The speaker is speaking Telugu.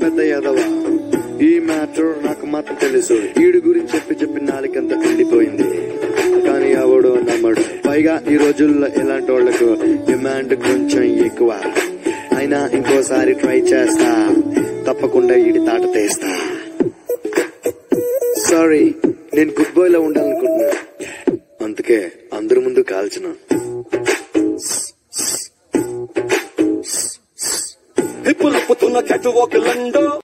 పెద్ద ఎదవ ఈ మ్యాటర్ నాకు మాత్రం తెలుసు ఈడు గురించి చెప్పి చెప్పి నాలుకంతా ఎండిపోయింది కానీ ఎవడు నమ్మడు పైగా ఈ రోజుల్లో ఇలాంటి వాళ్లకు డిమాండ్ కొంచెం ఎక్కువ అయినా ఇంకోసారి ట్రై చేస్తా తప్పకుండా ఈడి తాట తీస్తా సారీ నేను గుడ్ బాయ్ లో ఉండాలనుకుంటున్నా అందుకే అందరి ముందు కాల్చిన హిప్పులుప్పుతున్న క్యాట్ వాక్ లండో